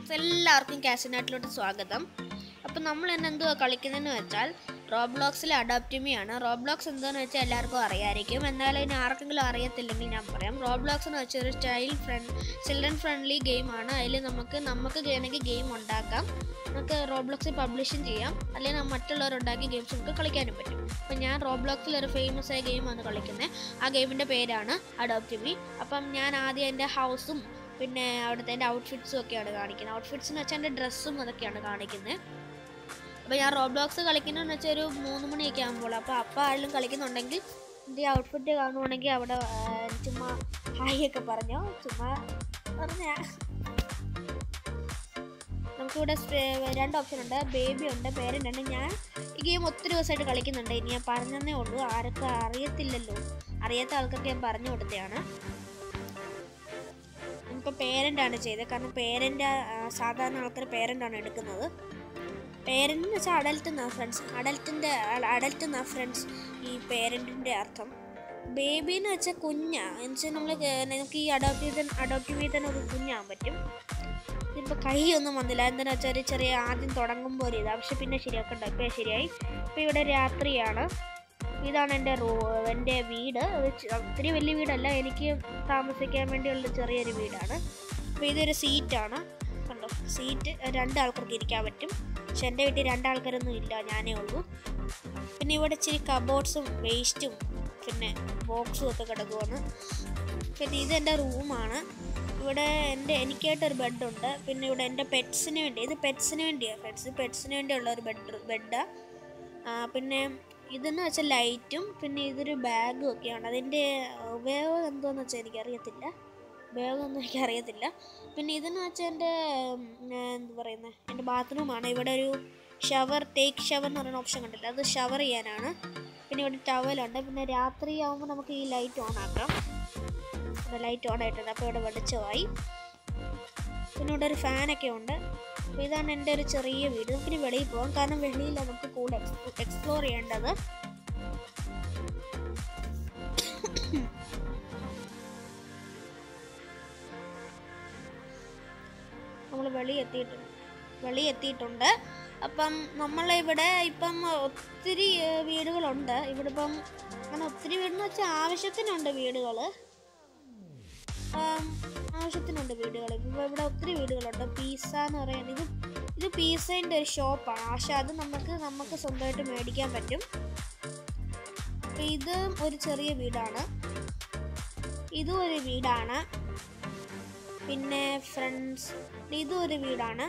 friends എല്ലാവർക്കും കാസിനാട്ടിലോട്ട് സ്വാഗതം അപ്പം നമ്മൾ ഇന്ന് എന്തുവാ കളിക്കുന്നതെന്ന് വെച്ചാൽ റോബ്ലോക്സിലെ അഡോപ്റ്റിമിയാണ് റോബ്ലോക്സ് എന്താണെന്ന് വെച്ചാൽ എല്ലാവർക്കും അറിയാമായിരിക്കും എന്നാലും ഇനി ആർക്കെങ്കിലും അറിയത്തില്ലെങ്കിൽ ഞാൻ പറയാം റോബ്ലോക്സ് എന്ന് വെച്ചാൽ ഒരു ചൈൽഡ് ഫ്രണ്ട് ചിൽഡ്രൻ ഫ്രണ്ട്ലി ഗെയിമാണ് അതിൽ നമുക്ക് നമുക്ക് വേണമെങ്കിൽ ഗെയിം ഉണ്ടാക്കാം നമുക്ക് റോബ്ലോക്സിൽ പബ്ലിഷും ചെയ്യാം അല്ലെങ്കിൽ മറ്റുള്ളവരുണ്ടാക്കിയ ഗെയിംസ് നമുക്ക് കളിക്കാനും പറ്റും അപ്പം ഞാൻ റോബ്ലോക്സിൽ ഒരു ഫേമസ് ആയ ഗെയിമാണ് കളിക്കുന്നത് ആ ഗെയിമിൻ്റെ പേരാണ് അഡോപ്റ്റിമി അപ്പം ഞാൻ ആദ്യം എൻ്റെ ഹൗസും പിന്നെ അവിടുത്തെ എൻ്റെ ഔട്ട്ഫിറ്റ്സും ഒക്കെയാണ് കാണിക്കുന്നത് ഔട്ട്ഫിറ്റ്സ് എന്ന് വെച്ചാൽ എൻ്റെ ഡ്രസ്സും അതൊക്കെയാണ് കാണിക്കുന്നത് അപ്പോൾ ഞാൻ റോബ്ലോക്സ് കളിക്കുന്നതെന്ന് വെച്ചാൽ ഒരു മൂന്ന് മണിയൊക്കെ ആകുമ്പോൾ അപ്പോൾ അപ്പോൾ ആരെങ്കിലും കളിക്കുന്നുണ്ടെങ്കിൽ എൻ്റെ ഔട്ട്ഫിറ്റ് കാണുവാണെങ്കിൽ അവിടെ ആ, ചുമ്മാ ഹായ് ഒക്കെ പറഞ്ഞോ ചുമ്മാ പറഞ്ഞ നമുക്കിവിടെ സ്പേ- രണ്ട് ഓപ്ഷൻ ഉണ്ട് ബേബി ഉണ്ട് പേരൻ്റ് ഉണ്ട് ഞാൻ ഈ ഗെയിം ഒത്തിരി ദിവസമായിട്ട് കളിക്കുന്നുണ്ട് ഇനി ഞാൻ പറഞ്ഞതേ ഉള്ളൂ ആർക്കും അറിയത്തില്ലല്ലോ അറിയാത്ത ആൾക്കൊക്കെ ഞാൻ പറഞ്ഞു കൊടുത്തതാണ് ഇപ്പോൾ പേരൻ്റ് ആണ് ചെയ്തത് കാരണം പേരൻ്റ് സാധാരണ ആൾക്കാർ പേരൻ്റ് ആണ് എടുക്കുന്നത് പേരൻ്റ് എന്ന് വെച്ചാൽ അഡൽട്ട് എന്നാ ഫ്രണ്ട്സ് അഡൽട്ടിൻ്റെ അഡൽട്ട് എന്നാ ഫ്രണ്ട്സ് ഈ പേരൻറ്റിൻ്റെ അർത്ഥം ബേബി എന്ന് വെച്ചാൽ കുഞ്ഞാ എന്ന് വെച്ചാൽ നമ്മൾ നമുക്ക് ഈ അഡോപ്റ്റ് അഡോപ്റ്റീവ് ചെയ്ത് തന്നെ ഒരു കുഞ്ഞാകാൻ പറ്റും ഇതിപ്പോൾ കൈയൊന്നും വന്നില്ല എന്താണെന്ന് വെച്ചാൽ ഒരു ചെറിയ ആദ്യം തുടങ്ങുമ്പോൾ ഒരു ഇതാ പക്ഷെ പിന്നെ ശരിയാക്കണ്ട ഇപ്പോൾ ശരിയായി ഇപ്പോൾ ഇവിടെ രാത്രിയാണ് ഇതാണ് എൻ്റെ റൂ എൻ്റെ വീട് ഇത് ചെ- ഒത്തിരി വലിയ വീടല്ല എനിക്ക് താമസിക്കാൻ വേണ്ടിയുള്ള ചെറിയൊരു വീടാണ് അപ്പോൾ ഇതൊരു സീറ്റാണ് കണ്ടോ സീറ്റ് രണ്ട് ആൾക്കാർക്ക് ഇരിക്കാൻ പറ്റും പക്ഷെ എൻ്റെ വീട്ടിൽ രണ്ടാൾക്കാരൊന്നും ഇല്ല ഞാനേ ഉള്ളൂ പിന്നെ ഇവിടെ ഇച്ചിരി കബോർഡ്സും വേസ്റ്റും പിന്നെ ബോക്സും ഒക്കെ കിടക്കുവാണ് പിന്നെ ഇത് എൻ്റെ റൂമാണ് ഇവിടെ എൻ്റെ എനിക്കായിട്ടൊരു ബെഡുണ്ട് പിന്നെ ഇവിടെ എൻ്റെ പെറ്റ്സിന് വേണ്ടി ഇത് പെറ്റ്സിന് വേണ്ടിയാണ് പെറ്റ്സ് പെറ്റ്സിന് വേണ്ടിയുള്ള ഒരു ബെഡ് ബെഡാണ് പിന്നെ ഇതെന്ന് വെച്ചാൽ ലൈറ്റും പിന്നെ ഇതൊരു ബാഗും ഒക്കെയാണ് അതിൻ്റെ ഉപയോഗം എന്തോന്ന് വെച്ചാൽ എനിക്കറിയത്തില്ല ഉപയോഗമൊന്നും എനിക്കറിയത്തില്ല പിന്നെ ഇതെന്ന് വെച്ചാൽ എൻ്റെ ഉം, എന്താ പറയുന്നത് എൻ്റെ ബാത്റൂമാണ് ഇവിടെ ഒരു ഷവർ ടേക്ക് ഷവർ എന്ന് പറയുന്ന ഓപ്ഷൻ കണ്ടില്ല അത് ഷവർ ചെയ്യാനാണ് പിന്നെ ഇവിടെ ടവലുണ്ട് പിന്നെ രാത്രി ആകുമ്പോൾ നമുക്ക് ഈ ലൈറ്റ് ഓൺ ആക്കാം ഇവിടെ ലൈറ്റ് ഓൺ ആയിട്ടുണ്ട് അപ്പോൾ ഇവിടെ വെളിച്ചമായി പിന്നെ ഇവിടെ ഒരു ഫാനൊക്കെ ഉണ്ട് അപ്പോൾ ഇതാണ് എൻ്റെ ഒരു ചെറിയ വീട് നമുക്കിനി വെളിയിൽ പോകാം കാരണം വെളിയിലാണ് നമുക്ക് കൂടുതൽ എക്സ്പ്ലോർ ചെയ്യേണ്ടത് നമ്മൾ വെളി എത്തിയിട്ടുണ്ട് വെളി എത്തിയിട്ടുണ്ട് അപ്പം നമ്മളിവിടെ ഇപ്പം ഒത്തിരി ഏഹ്, വീടുകളുണ്ട് ഇവിടെ ഇപ്പം അങ്ങനെ ഒത്തിരി വീടെന്ന് വെച്ചാൽ ആവശ്യത്തിനുണ്ട് വീടുകൾ ആവശ്യത്തിനുണ്ട് വീടുകൾ ഇപ്പോൾ ഇവിടെ ഒത്തിരി വീടുകളുണ്ട് പീസ എന്ന് പറയുന്നത് ഇത് ഇത് പീസേൻ്റെ ഒരു ഷോപ്പാണ് പക്ഷെ അത് നമുക്ക് നമുക്ക് സ്വന്തമായിട്ട് മേടിക്കാൻ പറ്റും അപ്പോൾ ഇത് ഒരു ചെറിയ വീടാണ് ഇതും ഒരു വീടാണ് പിന്നെ ഫ്രണ്ട്സ് ഇതും ഒരു വീടാണ്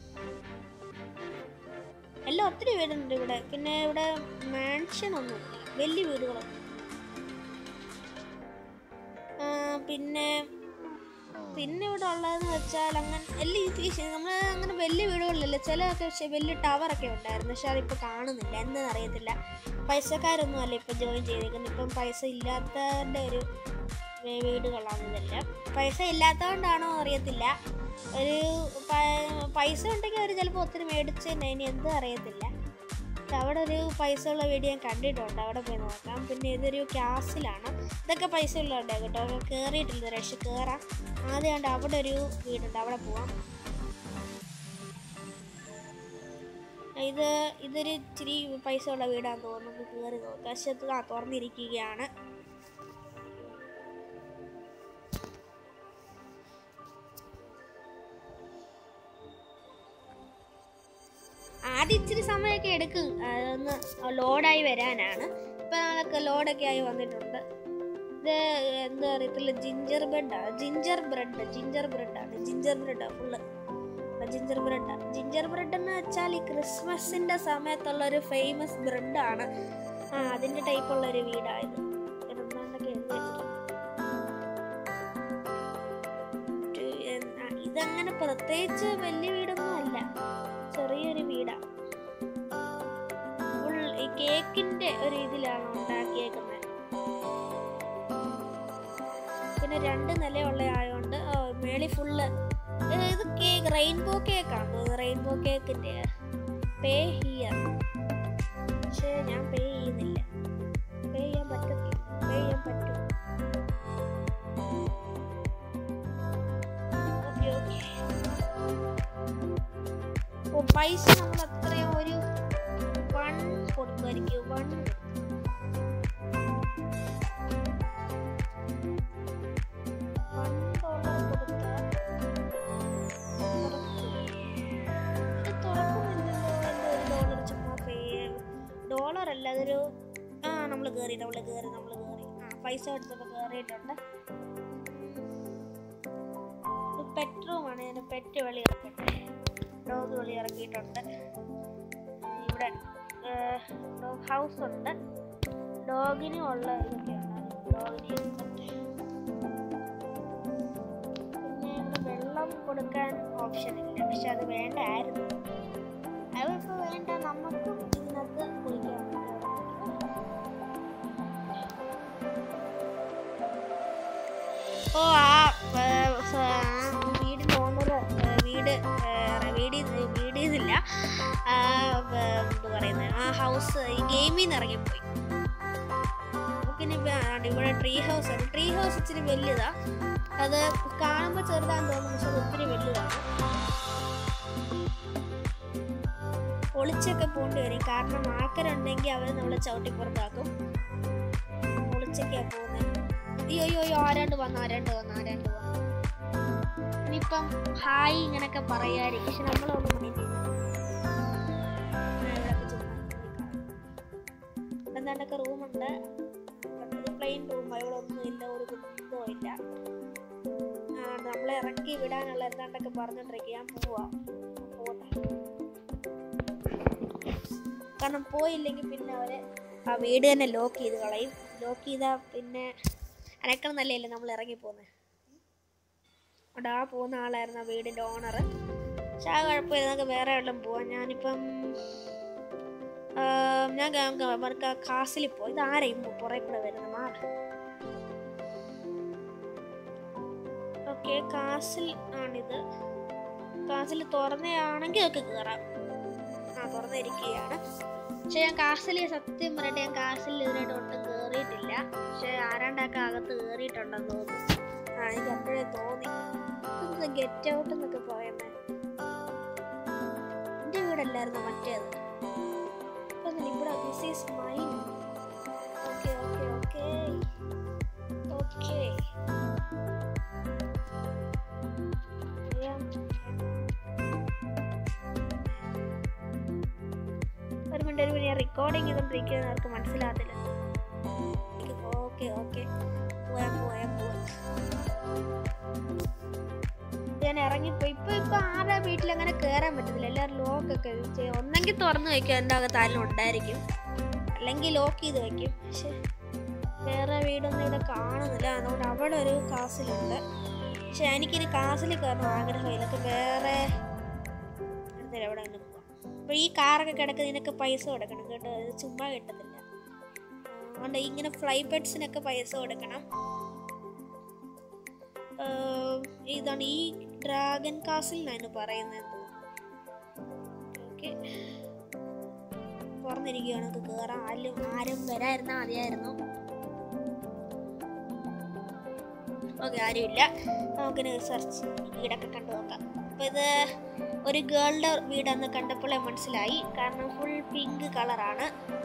എല്ലാം ഒത്തിരി വീടുണ്ട് ഇവിടെ പിന്നെ ഇവിടെ മാൻഷൻ ഒന്നും വലിയ വീടുകളൊന്നും ആ, പിന്നെ പിന്നെ ഇവിടെ ഉള്ളതെന്ന് വെച്ചാൽ അങ്ങനെ എല്ലാ നമ്മൾ അങ്ങനെ വലിയ വീടുകളിലല്ല ചിലതൊക്കെ പക്ഷേ വലിയ ടവറൊക്കെ ഉണ്ടായിരുന്നു പക്ഷെ അതിപ്പോൾ കാണുന്നില്ല എന്താണെന്ന് അറിയത്തില്ല പൈസക്കാരൊന്നും അല്ല ഇപ്പം ജോയിൻ ചെയ്തേക്കുന്നത് ഇപ്പം പൈസ ഇല്ലാത്തവരുടെ ഒരു വേ- വീടുകളാണ് ഇതെല്ലാം പൈസ ഇല്ലാത്തതുകൊണ്ടാണോ അറിയത്തില്ല ഒരു പ- പൈസ ഉണ്ടെങ്കിൽ അവർ ചിലപ്പോൾ ഒത്തിരി മേടിച്ചതന്നെ ഇനി എന്തും അറിയത്തില്ല പക്ഷെ അവിടെ ഒരു പൈസ ഉള്ള വീട് ഞാൻ കണ്ടിട്ടുണ്ട് അവിടെ പോയി നോക്കാം പിന്നെ ഇതൊരു ക്യാസിലാണ് ഇതൊക്കെ പൈസ ഉള്ളതുണ്ട് കേട്ടോ കയറിയിട്ടില്ല ഇതുവരെ പക്ഷെ കയറാം ആദ്യം കണ്ട് അവിടെ ഒരു വീടുണ്ട് അവിടെ പോവാം ഇത് ഇതൊരു ഇച്ചിരി പൈസ ഉള്ള വീടാന്ന് തോന്നുന്നു നമുക്ക് കയറി നോക്കാം പക്ഷെ ഇത് ആ തുറന്നിരിക്കുകയാണ് ആദ്യം ഇച്ചിരി സമയമൊക്കെ എടുക്കും അതൊന്ന് ലോഡായി വരാനാണ് ഇപ്പം നാളൊക്കെ ലോഡൊക്കെ ആയി വന്നിട്ടുണ്ട് ഇത് എന്താ അറിയത്തില്ല ജിഞ്ചർ ബ്രെഡാണ് ജിഞ്ചർ ബ്രെഡ് ജിഞ്ചർ ബ്രെഡാണ് ജിഞ്ചർ ബ്രെഡാണ് ഫുള്ള് ജിഞ്ചർ ബ്രെഡാണ് ജിഞ്ചർ ബ്രെഡ് എന്ന് വെച്ചാൽ ഈ ക്രിസ്മസിൻ്റെ സമയത്തുള്ള ഒരു ഫേമസ് ബ്രെഡാണ് ആ അതിൻ്റെ ടൈപ്പുള്ള ഒരു വീടായത് എന്താണ്ടൊക്കെ എഴുതി വെച്ചിട്ടുണ്ട് ഒരു, ആ, ഇതങ്ങനെ പ്രത്യേകിച്ച് വലിയ വീടൊന്നും അല്ല ചെറിയൊരു വീടാണ് ഫുൾ ഈ കേക്കിന്റെ ഒരു ഇതിലാണ് ഉണ്ടാക്കിയേക്കുന്നത് പിന്നെ രണ്ട് നിലയുള്ള ആയതുകൊണ്ട് ഓ, മേളി ഫുള്ള് ഇത് കേക്ക് റെയിൻബോ കേക്കാണ് റെയിൻബോ കേക്കിന്റെ പേ ഹിയർ പക്ഷേ ഞാൻ പേ ചെയ്യുന്നില്ല പേ ചെയ്യാൻ പറ്റത്തില്ല പേ ചെയ്യാൻ പറ്റും ഓക്കെ ഓക്കെ ഓ പൈസ നമ്മൾ അത്രയും ഒരു വൺ കൊടുക്കുമായിരിക്കും വൺ വൺ ഡോളർ കൊടുത്താൽ ഇത് തുറക്കുന്നില്ലല്ലോ എൻ്റെ ഒരു ഡോളർ ചുമ്മാ ഡോളർ അല്ല അതൊരു ആ നമ്മൾ കയറി നമ്മൾ കയറി നമ്മൾ കയറി ആ പൈസ എടുത്തപ്പോൾ കയറിയിട്ടുണ്ട് പെറ്റ് റൂമാണ് ഞാൻ പെറ്റ് വെളി ഇറക്കട്ടെ ഡോഗ് വെളി ഇറക്കിയിട്ടുണ്ട് ഇവിടെ ഡോഗ് ഹൗസ് ഉണ്ട് ഡോഗിനും ഉള്ള ഇതൊക്കെയാണ് ഡോഗിന് ഇരുന്നിട്ട് പിന്നെ ഇവിടെ വെള്ളം കൊടുക്കാൻ ഓപ്ഷൻ ഇല്ല പക്ഷെ അത് വേണ്ടായിരുന്നു അതിപ്പോൾ വേണ്ട നമുക്കും ഇതിനകത്ത് കുളിക്കാൻ ഓ ആ ഏ, സ- ആ വീടിൻ്റെ ഓണർ വീട് ഏ, വീട് വീട് ഇതില്ല ആ, ഏ, എന്ത് പറയുന്നത് ആ ഹൗസ് ഈ ഗെയിമിൽ നിന്ന് ഇറങ്ങിപ്പോയി നമുക്കിനി ഇപ്പൊ ആണ്ട് ഇവിടെ ട്രീ ഹൗസ് ആണ് ട്രീ ഹൗസ് ഇച്ചിരി വലുതാ അത് കാണുമ്പോൾ ചെറുതാന്ന് തോന്നുന്നു പക്ഷെ അത് ഒത്തിരി വലുതാണ് ഒളിച്ചൊക്കെ പോകേണ്ടി വരും കാരണം ആൾക്കാരുണ്ടെങ്കിൽ അവർ നമ്മളെ ചവിട്ടിപ്പുറത്താക്കും ഒളിച്ചൊക്കെയാ പോകുന്നത് അയ്യോ അയ്യോ അയ്യോ ആരാണ്ട് വന്നു ആരാണ്ട് വന്നു ആരാണ്ട് വന്നു ഇനിയിപ്പം ഹായ് ഇങ്ങനൊക്കെ പറയായിരിക്കും പക്ഷെ നമ്മളൊന്നും മൈൻഡ് എന്താണ്ടൊക്കെ റൂമുണ്ട് പ്ലെയിൻ റൂം ഇവിടെ ഒന്നും ഇല്ല ഒരു കുന്തവും ഇല്ല ആ, നമ്മളെ ഇറക്കി വിടാനുള്ള എന്താണ്ടൊക്കെ പറഞ്ഞോണ്ടിരിക്കുക ഞാൻ പോവാ പോട്ടെ കാരണം പോയില്ലെങ്കിൽ പിന്നെ അവര് ആ വീട് തന്നെ ലോക്ക് ചെയ്ത് കളയും ലോക്ക് ചെയ്താൽ പിന്നെ അനക്കം നല്ലല്ലേ നമ്മൾ ഇറങ്ങി പോകുന്നത് അവിടെ ആ പോകുന്ന ആളായിരുന്നു ആ വീടിൻ്റെ ഓണർ പക്ഷെ ആ കുഴപ്പമില്ല നമുക്ക് വേറെ എവിടെയും പോവാം ഞാനിപ്പം ആ, ഞാൻ ഗ- ഗ- അവർക്ക് ആ കാസിൽ പോയി ഇത് ആരെയും പുറേ കൂടെ വരുന്നത് മാറ ഓക്കെ കാസിൽ ആണിത് കാസിൽ തുറന്നയാണെങ്കിൽ ഒക്കെ കയറാം ആ തുറന്നിരിക്കുകയാണ് പക്ഷെ ഞാൻ കാസിൽ സത്യം പറയട്ടെ ഞാൻ കാസിൽ ഇതിനായിട്ട് ഒട്ടും കയറിയിട്ടില്ല പക്ഷെ ആരാണ്ടൊക്കെ അകത്ത് കയറിയിട്ടുണ്ടെന്ന് തോന്നുന്നു ആ എനിക്ക് അപ്പോഴേ തോന്നി ഗെറ്റ് ഔട്ട് എന്നൊക്കെ പറയുന്നത് എൻ്റെ വീടല്ലായിരുന്നു മറ്റേത് ഇപ്പം ഇവിടെ this is mine okay okay okay okay ഒരു മിനിറ്റ് ഒരു മിനിറ്റ് റെക്കോർഡിങ് ചെയ്തോണ്ടിരിക്കുന്നത് അവർക്ക് മനസ്സിലാകത്തില്ല ഓക്കെ ഓക്കെ പോയാ പോയാ പോവാ ഞാൻ ഇറങ്ങിപ്പോയി ഇപ്പൊ ഇപ്പൊ ആരുടെ വീട്ടിൽ അങ്ങനെ കയറാൻ പറ്റത്തില്ല എല്ലാവരും ലോക്കൊക്കെ ചെയ്യും ഒന്നെങ്കിൽ തുറന്നു വെക്കും എൻ്റെ അകത്ത് ആരും ഉണ്ടായിരിക്കും അല്ലെങ്കിൽ ലോക്ക് ചെയ്ത് വെക്കും പക്ഷെ വേറെ വീടൊന്നും ഇവിടെ കാണുന്നില്ല അതുകൊണ്ട് അവിടെ ഒരു കാസിലുണ്ട് പക്ഷെ എനിക്കിനി കാസിൽ കയറണം ആഗ്രഹമില്ല ഒക്കെ വേറെ അടുത്തില്ല എവിടെ പോവാം അപ്പോൾ ഈ കാറൊക്കെ കിടക്കുന്നതിനൊക്കെ പൈസ കൊടുക്കണം കേട്ടോ ഇത് ചുമ്മാ കിട്ടത്തില്ല അതുകൊണ്ട് ഇങ്ങനെ ഫ്ലൈ ബെഡ്സിനൊക്കെ പൈസ കൊടുക്കണം ആഹ് ഇതാണ് ഈ ഡ്രാഗൺ കാസിൽ എന്നാണ് പറയുന്നത് ഓക്കെ തുറന്നിരിക്കുകയാണ് നമുക്ക് കയറാൻ ആരും ആരും വരായിരുന്നാ മതിയായിരുന്നു ഓക്കെ ആരുമില്ല നമുക്കിനി സെർച്ച് വീടൊക്കെ കണ്ടു നോക്കാം അപ്പോൾ ഇത് ഒരു ഗേളുടെ വീടാന്ന് കണ്ടപ്പോഴേ മനസ്സിലായി കാരണം ഫുൾ പിങ്ക് കളറാണ്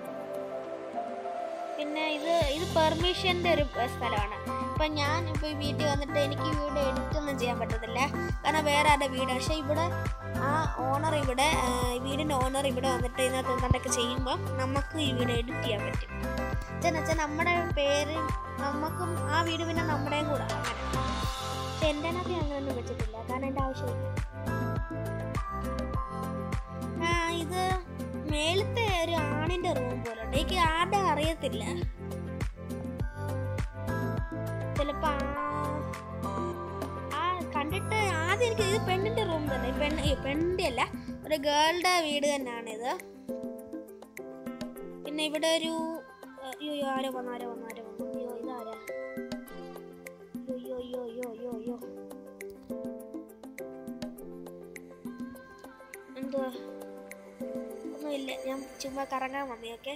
പിന്നെ ഇത് ഇത് പെർമിഷൻ്റെ ഒരു ഏർ, സ്ഥലമാണ് ഇപ്പം ഞാൻ ഇപ്പോൾ ഈ വീട്ടിൽ വന്നിട്ട് എനിക്ക് ഈ വീട് എഡിറ്റ് ഒന്നും ചെയ്യാൻ പറ്റത്തില്ല കാരണം വേറെ ആരുടെ വീട് പക്ഷേ ഇവിടെ ആ ഓണർ ഇവിടെ ആ, ഈ വീടിൻ്റെ ഓണർ ഇവിടെ വന്നിട്ട് ഇതിനകത്ത് എന്തൊക്കെ ചെയ്യുമ്പോൾ നമുക്ക് ഈ വീട് എഡിറ്റ് ചെയ്യാൻ പറ്റും എന്ന് വെച്ചാൽ നമ്മുടെ പേര് നമുക്കും ആ വീട് പിന്നെ നമ്മുടെയും കൂടെ അങ്ങനെ പക്ഷെ എൻ്റെ അതിനകത്ത് ഞാൻ അങ്ങനെയൊന്നും വെച്ചിട്ടില്ല കാരണം എൻ്റെ ആവശ്യമില്ല ആ ഇത് മേളത്തെ ഒരു ആണിന്റെ റൂം പോലെ ഉണ്ട് എനിക്ക് ആരുടെ അറിയത്തില്ല ചിലപ്പോ ആ- ആ കണ്ടിട്ട് ആദ്യം എനിക്ക് ഇത് പെണ്ണിന്റെ റൂം തന്നെ ഈ പെണ്ണ് ഈ പെണ്ണിന്റെ അല്ല ഒരു ഗേളുടെ വീട് തന്നെയാണ് ഇത് പിന്നെ ഇവിടെ ഒരു അയ്യോ അയ്യോ, ആരോ വന്നു ആരോ വന്നു ആരോ വന്നു അയ്യോ ഇതാരാ അയ്യോ അയ്യോ അയ്യോ അയ്യോ അയ്യോ എന്തുവാ ഒന്നുമില്ല ഞാൻ ചുമ്മാ കറങ്ങാൻ വന്നേ ഓക്കെ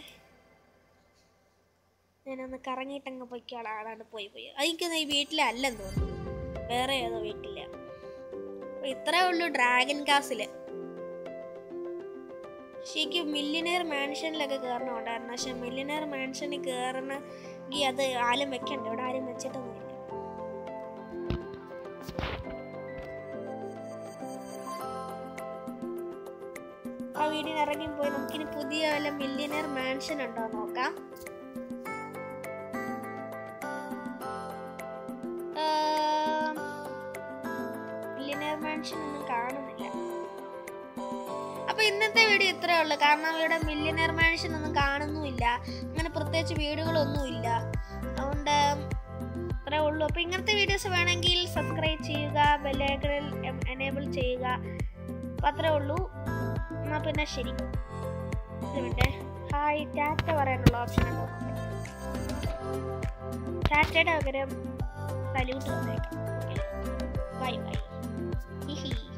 ഞാനൊന്ന് കറങ്ങിയിട്ടങ്ങ് പൊയ്ക്കോളാം ആളാണ് പോയി പോയി എനിക്കൊന്നും ഈ വീട്ടിലല്ലെന്ന് തോന്നുന്നു വേറെ ഏതോ വീട്ടില്ല അപ്പൊ ഇത്രേ ഉള്ളൂ ഡ്രാഗൺ കാസില് ശരിക്കും മില്ലിനെയർ മാൻഷനിലൊക്കെ കയറണമുണ്ടായിരുന്നു പക്ഷെ മില്ലിനെയർ മാൻഷനിൽ കയറണമെങ്കിൽ അത് ആരും വെക്കണ്ട ഇവിടെ ആരും വെച്ചിട്ടൊന്നുമില്ല ആ വീടിന് ഇറങ്ങി പോയി നമുക്കിനി പുതിയ വല്ല മില്ലിയനർ മാൻഷൻ ഉണ്ടോ എന്ന് നോക്കാം മില്ലിയനർ മാൻഷൻ ഒന്നും കാണുന്നില്ല അപ്പൊ ഇന്നത്തെ വീഡിയോ ഇത്രേ ഉള്ളൂ കാരണം ഇവിടെ മില്ലിയനർ മാൻഷൻ ഒന്നും കാണുന്നുമില്ല അങ്ങനെ പ്രത്യേകിച്ച് വീടുകളൊന്നും ഇല്ല അതുകൊണ്ട് അത്രേ ഉള്ളൂ അപ്പൊ ഇങ്ങനത്തെ വീഡിയോസ് വേണമെങ്കിൽ സബ്സ്ക്രൈബ് ചെയ്യുക ബെല്ലൈക്കണിൽ എനേബിൾ ചെയ്യുക അപ്പൊ അത്രേ ഉള്ളൂ എന്നാ പിന്നെ ശരി ഇവിടെ ഹായ് ടാറ്റ പറയാനുള്ള ഓപ്ഷൻ ഉണ്ടോ ടാറ്റയുടെ പകരം സല്യൂട്ട് തന്നേക്കാം ബൈ ബൈ ഹിഹി